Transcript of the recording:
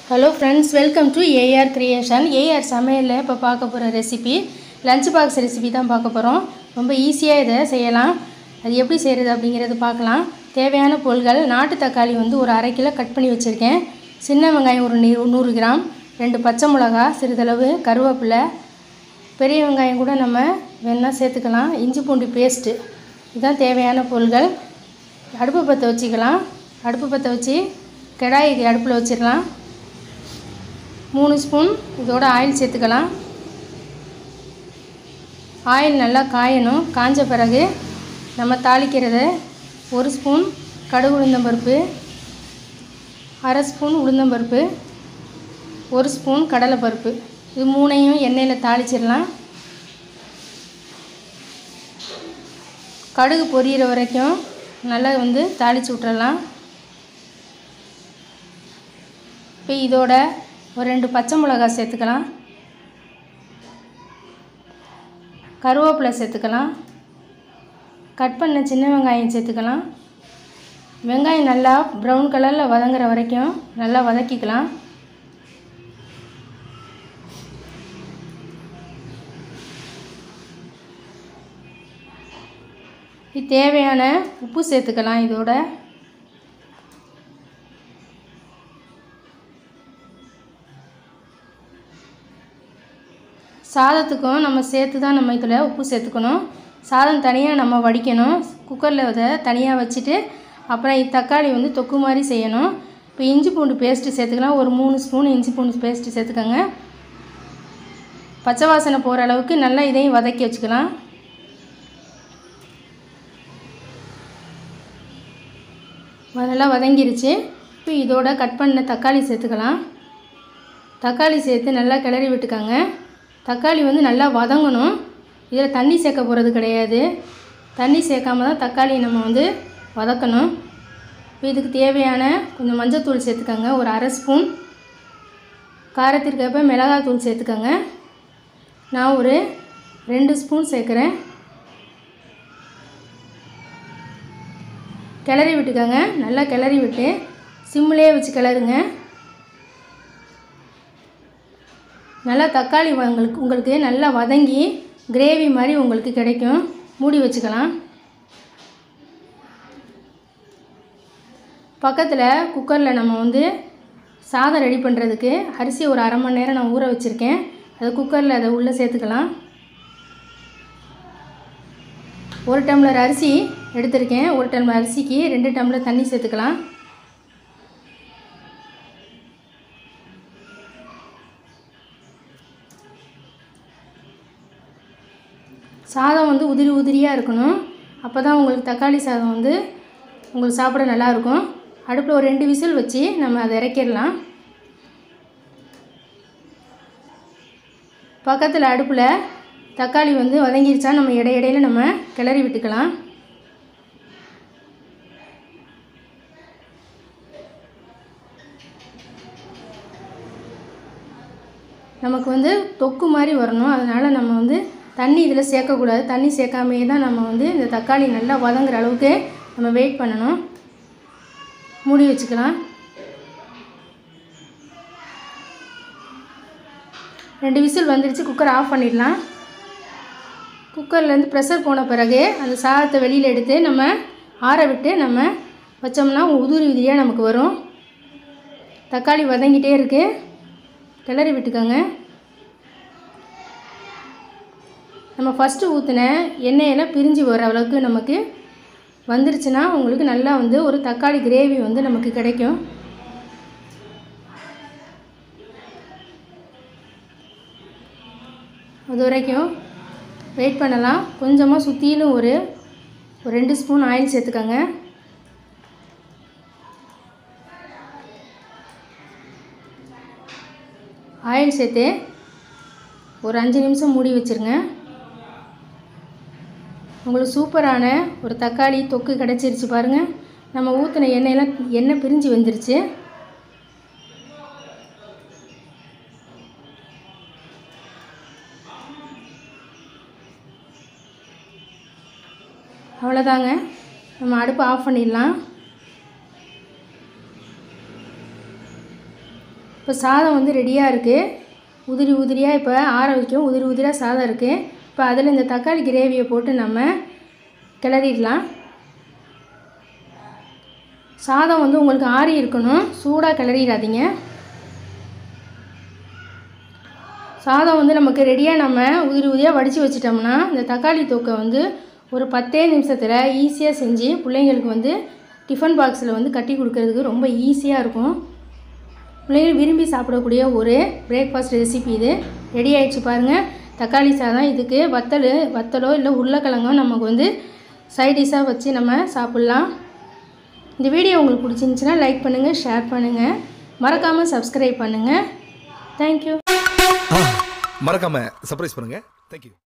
hello friends welcome to AR creation AR சமையலில் இப்போ பார்க்க போகிற ரெசிபி லஞ்ச் பாக்ஸ் ரெசிபி தான் பார்க்க போகிறோம் ரொம்ப ஈஸியாக இதை செய்யலாம் அது எப்படி செய்கிறது அப்படிங்கிறது பார்க்கலாம் தேவையான பொருள்கள் நாட்டு தக்காளி வந்து ஒரு அரை கிலோ கட் பண்ணி வச்சுருக்கேன் சின்ன வெங்காயம் ஒரு நீ நூறு கிராம் ரெண்டு பச்சை மிளகா சிறிதளவு கருவேப்பிலை பெரிய வெங்காயம் கூட நம்ம வேணால் சேர்த்துக்கலாம் இஞ்சி பூண்டு பேஸ்ட்டு இதுதான் தேவையான பொருள்கள் அடுப்பு பற்ற வச்சுக்கலாம் அடுப்பு பற்ற வச்சு கடாய் அடுப்பில் வச்சிடலாம் மூணு ஸ்பூன் இதோட ஆயில் சேர்த்துக்கலாம் ஆயில் நல்லா காயணும் காஞ்ச பிறகு நம்ம தாளிக்கிறத ஒரு ஸ்பூன் கடுகு உளுந்தம்பருப்பு அரை ஸ்பூன் உளுந்தம்பருப்பு ஒரு ஸ்பூன் கடலைப்பருப்பு இது மூணையும் எண்ணெயில் தாளிச்சிடலாம் கடுகு பொரியிற வரைக்கும் நல்லா வந்து தாளித்து விட்டுறலாம் இப்போ இதோட ஒரு ரெண்டு பச்சை மிளகாய் சேர்த்துக்கலாம் கருவேப்பிலை சேர்த்துக்கலாம் கட் பண்ண சின்ன வெங்காயம் சேர்த்துக்கலாம் வெங்காயம் நல்லா ப்ரௌன் கலரில் வதங்குற வரைக்கும் நல்லா வதக்கிக்கலாம் இது தேவையான உப்பு சேர்த்துக்கலாம் இதோட சாதத்துக்கும் நம்ம சேர்த்து தான் நம்ம இதில் உப்பு சேர்த்துக்கணும் சாதம் தனியாக நம்ம வடிக்கணும் குக்கரில் அதை தனியாக வச்சுட்டு அப்புறம் இது தக்காளி வந்து தொக்கு மாதிரி செய்யணும் இப்போ இஞ்சி பூண்டு பேஸ்ட்டு சேர்த்துக்கலாம் ஒரு மூணு ஸ்பூன் இஞ்சி பூண்டு பேஸ்ட்டு சேர்த்துக்கோங்க பச்சை வாசனை போகிற அளவுக்கு நல்லா இதையும் வதக்கி வச்சுக்கலாம் நல்லா வதங்கிருச்சு இப்போ இதோட கட் பண்ண தக்காளி சேர்த்துக்கலாம் தக்காளி சேர்த்து நல்லா கிளறி விட்டுக்கோங்க தக்காளி வந்து நல்லா வதங்கணும் இதில் தண்ணி சேர்க்க போகிறது கிடையாது தண்ணி சேர்க்காம தான் தக்காளி நம்ம வந்து வதக்கணும் இப்போ இதுக்கு தேவையான கொஞ்சம் மஞ்சத்தூள் சேர்த்துக்கோங்க ஒரு அரை ஸ்பூன் காரத்திற்கேற்ப மிளகாத்தூள் சேர்த்துக்கோங்க நான் ஒரு ரெண்டு ஸ்பூன் சேர்க்குறேன் கிளறி விட்டுக்கோங்க நல்லா கிளறி விட்டு சிம்மிலே வச்சு கிளறுங்க நல்லா தக்காளி உங்களுக்கு உங்களுக்கு நல்லா வதங்கி கிரேவி மாதிரி உங்களுக்கு கிடைக்கும் மூடி வச்சுக்கலாம் பக்கத்தில் குக்கரில் நம்ம வந்து சாதம் ரெடி பண்ணுறதுக்கு அரிசி ஒரு அரை மணி நேரம் நான் ஊற வச்சுருக்கேன் அதை குக்கரில் அதை உள்ளே சேர்த்துக்கலாம் ஒரு டம்ளர் அரிசி எடுத்திருக்கேன் ஒரு டம்ளர் அரிசிக்கு ரெண்டு டம்ளர் தண்ணி சேர்த்துக்கலாம் சாதம் வந்து உதிரி உதிரியாக இருக்கணும் அப்போ தான் உங்களுக்கு தக்காளி சாதம் வந்து உங்களுக்கு சாப்பிட நல்லாயிருக்கும் அடுப்பில் ஒரு ரெண்டு விசில் வச்சு நம்ம அதை இறக்கிடலாம் பக்கத்தில் அடுப்பில் தக்காளி வந்து வதங்கிருச்சா நம்ம இடையிடையில் நம்ம கிளறி விட்டுக்கலாம் நமக்கு வந்து தொக்கு மாதிரி வரணும் அதனால் நம்ம வந்து தண்ணி இதில் சேர்க்கக்கூடாது தண்ணி சேர்க்காமையே தான் நம்ம வந்து இந்த தக்காளி நல்லா வதங்குற அளவுக்கு நம்ம வெயிட் பண்ணணும் மூடி வச்சுக்கலாம் ரெண்டு விசில் வந்துடுச்சு குக்கர் ஆஃப் பண்ணிடலாம் குக்கர்லேருந்து ப்ரெஷர் போன பிறகு அந்த சாதத்தை வெளியில் எடுத்து நம்ம ஆற விட்டு நம்ம வச்சோம்னா உதிரி உதிரியாக நமக்கு வரும் தக்காளி வதங்கிட்டே இருக்குது கிளறி விட்டுக்கோங்க நம்ம ஃபஸ்ட்டு ஊற்றின எண்ணெயெல்லாம் பிரிஞ்சு வர அளவுக்கு நமக்கு வந்துருச்சுன்னா உங்களுக்கு நல்லா வந்து ஒரு தக்காளி கிரேவி வந்து நமக்கு கிடைக்கும் அது வரைக்கும் வெயிட் பண்ணலாம் கொஞ்சமாக சுற்றிலும் ஒரு ஒரு ரெண்டு ஸ்பூன் ஆயில் சேர்த்துக்கோங்க ஆயில் சேர்த்து ஒரு அஞ்சு நிமிஷம் மூடி வச்சுருங்க உங்களுக்கு சூப்பரான ஒரு தக்காளி தொக்கு கிடச்சிருச்சு பாருங்கள் நம்ம ஊற்றின எண்ணெயெல்லாம் எண்ணெய் பிரிஞ்சு வந்துருச்சு அவ்வளோதாங்க நம்ம அடுப்பு ஆஃப் பண்ணிடலாம் இப்போ இப்போ சாதம் வந்து ரெடியாக இருக்குது உதிரி உதிரியாக இப்போ ஆற வைக்கும் உதிரி உதிரியாக சாதம் இருக்குது இப்போ அதில் இந்த தக்காளி கிரேவியை போட்டு நம்ம கிளறிடலாம் சாதம் வந்து உங்களுக்கு ஆறி இருக்கணும் சூடாக கிளறிடாதீங்க சாதம் வந்து நமக்கு ரெடியாக நம்ம உதிரி உதிரியாக வடித்து வச்சிட்டோம்னா இந்த தக்காளி தொக்கை வந்து ஒரு பத்தே நிமிஷத்தில் ஈஸியாக செஞ்சு பிள்ளைங்களுக்கு வந்து டிஃபன் பாக்ஸில் வந்து கட்டி கொடுக்கறதுக்கு ரொம்ப ஈஸியாக இருக்கும் பிள்ளைகள் விரும்பி சாப்பிடக்கூடிய ஒரு பிரேக்ஃபாஸ்ட் ரெசிபி இது ரெடி ஆயிடுச்சு பாருங்கள் தக்காளி சாதம் இதுக்கு வத்தல் வத்தலோ இல்லை உருளைக்கிழங்கோ நமக்கு வந்து சைட் டிஷ்ஷாக வச்சு நம்ம சாப்பிட்லாம் இந்த வீடியோ உங்களுக்கு பிடிச்சிருந்துச்சின்னா லைக் பண்ணுங்கள் ஷேர் பண்ணுங்கள் மறக்காமல் சப்ஸ்கிரைப் பண்ணுங்கள் தேங்க்யூ மறக்காம சர்ப்ரைஸ் பண்ணுங்க தேங்க்யூ